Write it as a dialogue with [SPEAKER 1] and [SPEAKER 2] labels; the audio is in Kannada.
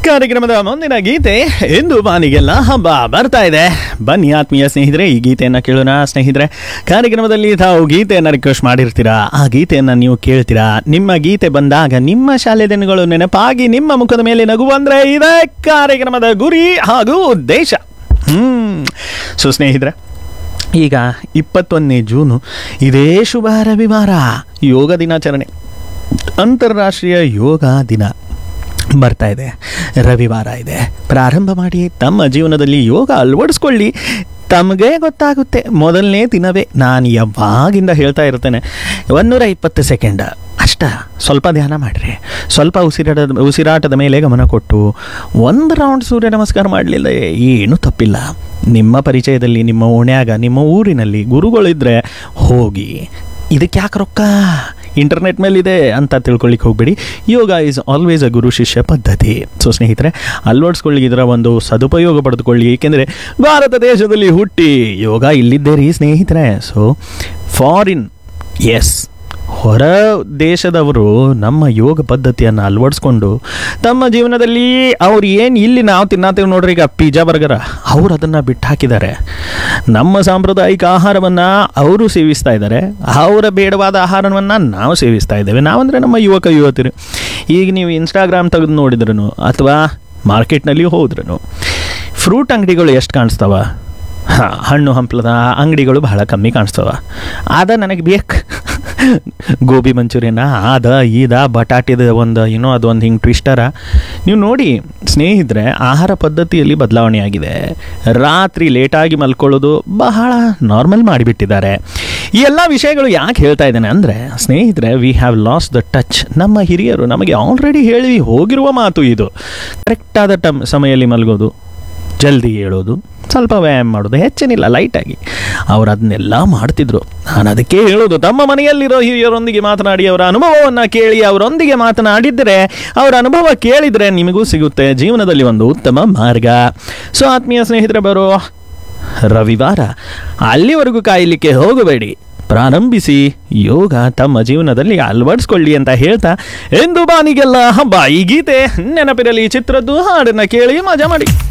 [SPEAKER 1] ಕಾರ್ಯಕ್ರಮದ ಮುಂದಿನ ಗೀತೆ ಎಂದು ಬಾನಿಗೆಲ್ಲ ಹಬ್ಬ ಬರ್ತಾ ಇದೆ ಬನ್ನಿ ಆತ್ಮೀಯ ಸ್ನೇಹಿತರೆ ಈ ಗೀತೆಯನ್ನು ಕೇಳೋಣ ಸ್ನೇಹಿತರೆ ಕಾರ್ಯಕ್ರಮದಲ್ಲಿ ತಾವು ಗೀತೆಯನ್ನು ರಿಕ್ವೆಸ್ಟ್ ಮಾಡಿರ್ತೀರಾ ಆ ಗೀತೆಯನ್ನು ನೀವು ಕೇಳ್ತೀರಾ ನಿಮ್ಮ ಗೀತೆ ಬಂದಾಗ ನಿಮ್ಮ ಶಾಲೆ ದಿನಗಳು ನೆನಪಾಗಿ ನಿಮ್ಮ ಮುಖದ ಮೇಲೆ ನಗು ಬಂದ್ರೆ ಇದೇ ಕಾರ್ಯಕ್ರಮದ ಗುರಿ ಹಾಗೂ ಉದ್ದೇಶ ಹ್ಮ್ ಸೊ ಸ್ನೇಹಿತರೆ ಈಗ ಇಪ್ಪತ್ತೊಂದನೇ ಜೂನು ಇದೇ ಶುಭ ರವಿವಾರ ಯೋಗ ದಿನಾಚರಣೆ ಅಂತಾರಾಷ್ಟ್ರೀಯ ಯೋಗ ದಿನ ಬರ್ತಾ ಇದೆ ರವಿವಾರ ಇದೆ ಪ್ರಾರಂಭ ಮಾಡಿ ತಮ್ಮ ಜೀವನದಲ್ಲಿ ಯೋಗ ಅಳವಡಿಸ್ಕೊಳ್ಳಿ ತಮಗೆ ಗೊತ್ತಾಗುತ್ತೆ ಮೊದಲನೇ ದಿನವೇ ನಾನು ಯಾವಾಗಿಂದ ಹೇಳ್ತಾ ಇರ್ತೇನೆ ಒಂದೂರ ಇಪ್ಪತ್ತು ಸೆಕೆಂಡ್ ಅಷ್ಟ ಸ್ವಲ್ಪ ಧ್ಯಾನ ಮಾಡಿರಿ ಸ್ವಲ್ಪ ಉಸಿರಾಟದ ಉಸಿರಾಟದ ಮೇಲೆ ಗಮನ ಕೊಟ್ಟು ಒಂದು ರೌಂಡ್ ಸೂರ್ಯ ನಮಸ್ಕಾರ ಮಾಡಲಿಲ್ಲ ಏನೂ ತಪ್ಪಿಲ್ಲ ನಿಮ್ಮ ಪರಿಚಯದಲ್ಲಿ ನಿಮ್ಮ ಓಣ್ಯಾಗ ನಿಮ್ಮ ಊರಿನಲ್ಲಿ ಗುರುಗಳಿದ್ರೆ ಹೋಗಿ ಇದಕ್ಕೆ ಯಾಕೆ ರೊಕ್ಕ ಇಂಟರ್ನೆಟ್ ಮೇಲಿದೆ ಅಂತ ತಿಳ್ಕೊಳ್ಳಿಕ್ಕೆ ಹೋಗ್ಬೇಡಿ ಯೋಗ ಈಸ್ ಆಲ್ವೇಸ್ ಅ ಗುರು ಶಿಷ್ಯ ಪದ್ಧತಿ ಸೊ ಸ್ನೇಹಿತರೆ ಅಳವಡಿಸ್ಕೊಳ್ಳಿ ಇದರ ಒಂದು ಸದುಪಯೋಗ ಪಡೆದುಕೊಳ್ಳಿ ಏಕೆಂದರೆ ಭಾರತ ದೇಶದಲ್ಲಿ ಹುಟ್ಟಿ ಯೋಗ ಇಲ್ಲಿದ್ದೇ ರೀ ಸ್ನೇಹಿತರೆ ಸೊ ಫಾರಿನ್ ಎಸ್ ಹೊರ ದೇಶದವರು ನಮ್ಮ ಯೋಗ ಪದ್ಧತಿಯನ್ನು ಅಳವಡಿಸ್ಕೊಂಡು ತಮ್ಮ ಜೀವನದಲ್ಲಿ ಅವ್ರು ಏನು ಇಲ್ಲಿ ನಾವು ತಿನ್ನತ್ತೇವೆ ನೋಡ್ರಿ ಈಗ ಪಿಜ್ಜಾ ಬರ್ಗರ ಅವ್ರು ಅದನ್ನು ಬಿಟ್ಟು ಹಾಕಿದ್ದಾರೆ ನಮ್ಮ ಸಾಂಪ್ರದಾಯಿಕ ಆಹಾರವನ್ನು ಅವರು ಸೇವಿಸ್ತಾ ಇದ್ದಾರೆ ಅವರ ಬೇಡವಾದ ಆಹಾರವನ್ನು ನಾವು ಸೇವಿಸ್ತಾ ಇದ್ದೇವೆ ನಾವಂದರೆ ನಮ್ಮ ಯುವಕ ಯುವತಿರು ಈಗ ನೀವು ಇನ್ಸ್ಟಾಗ್ರಾಮ್ ತೆಗೆದು ನೋಡಿದ್ರೂ ಅಥವಾ ಮಾರ್ಕೆಟ್ನಲ್ಲಿ ಹೋದ್ರೂ ಫ್ರೂಟ್ ಅಂಗಡಿಗಳು ಎಷ್ಟು ಕಾಣಿಸ್ತಾವ ಹಾಂ ಹಣ್ಣು ಹಂಪಲದ ಅಂಗಡಿಗಳು ಬಹಳ ಕಮ್ಮಿ ಕಾಣಿಸ್ತವ ಅದ ನನಗೆ ಬೇಕು ಗೋಬಿ ಮಂಚೂರಿಯನ ಅದ ಈದ ಬಟಾಟಿದ ಒಂದು ಏನೋ ಅದು ಒಂದು ಹಿಂಗೆ ಟ್ವಿಸ್ಟರ ನೀವು ನೋಡಿ ಸ್ನೇಹಿತರೆ ಆಹಾರ ಪದ್ಧತಿಯಲ್ಲಿ ಬದಲಾವಣೆ ಆಗಿದೆ ರಾತ್ರಿ ಲೇಟಾಗಿ ಮಲ್ಕೊಳ್ಳೋದು ಬಹಳ ನಾರ್ಮಲ್ ಮಾಡಿಬಿಟ್ಟಿದ್ದಾರೆ ಈ ಎಲ್ಲ ವಿಷಯಗಳು ಯಾಕೆ ಹೇಳ್ತಾ ಇದ್ದೇನೆ ಅಂದರೆ ಸ್ನೇಹಿತರೆ we have lost the touch ನಮ್ಮ ಹಿರಿಯರು ನಮಗೆ ಆಲ್ರೆಡಿ ಹೇಳಿ ಹೋಗಿರುವ ಮಾತು ಇದು ಕರೆಕ್ಟಾದ ಟಮ್ ಸಮಯದಲ್ಲಿ ಮಲಗೋದು ಜಲ್ದಿ ಹೇಳೋದು ಸ್ವಲ್ಪ ವ್ಯಾಯಾಮ ಮಾಡೋದು ಹೆಚ್ಚೇನಿಲ್ಲ ಲೈಟಾಗಿ ಅವ್ರು ಅದನ್ನೆಲ್ಲ ಮಾಡ್ತಿದ್ರು ನಾನು ಅದಕ್ಕೆ ಹೇಳೋದು ತಮ್ಮ ಮನೆಯಲ್ಲಿರೋ ಹಿರಿಯರೊಂದಿಗೆ ಮಾತನಾಡಿ ಅವರ ಅನುಭವವನ್ನು ಕೇಳಿ ಅವರೊಂದಿಗೆ ಮಾತನಾಡಿದರೆ ಅವರ ಅನುಭವ ಕೇಳಿದರೆ ನಿಮಗೂ ಸಿಗುತ್ತೆ ಜೀವನದಲ್ಲಿ ಒಂದು ಉತ್ತಮ ಮಾರ್ಗ ಸೊ ಆತ್ಮೀಯ ಸ್ನೇಹಿತರೆ ಬರೋ ರವಿವಾರ ಅಲ್ಲಿವರೆಗೂ ಕಾಯಲಿಕ್ಕೆ ಹೋಗಬೇಡಿ ಪ್ರಾರಂಭಿಸಿ ಯೋಗ ತಮ್ಮ ಜೀವನದಲ್ಲಿ ಅಳವಡಿಸ್ಕೊಳ್ಳಿ ಅಂತ ಹೇಳ್ತಾ ಎಂದು ಬಾನಿಗೆಲ್ಲ ಹಬ್ಬ ಈ ಗೀತೆ ನೆನಪಿರಲಿ ಚಿತ್ರದ್ದು ಹಾಡನ್ನು ಕೇಳಿ ಮಜಾ ಮಾಡಿ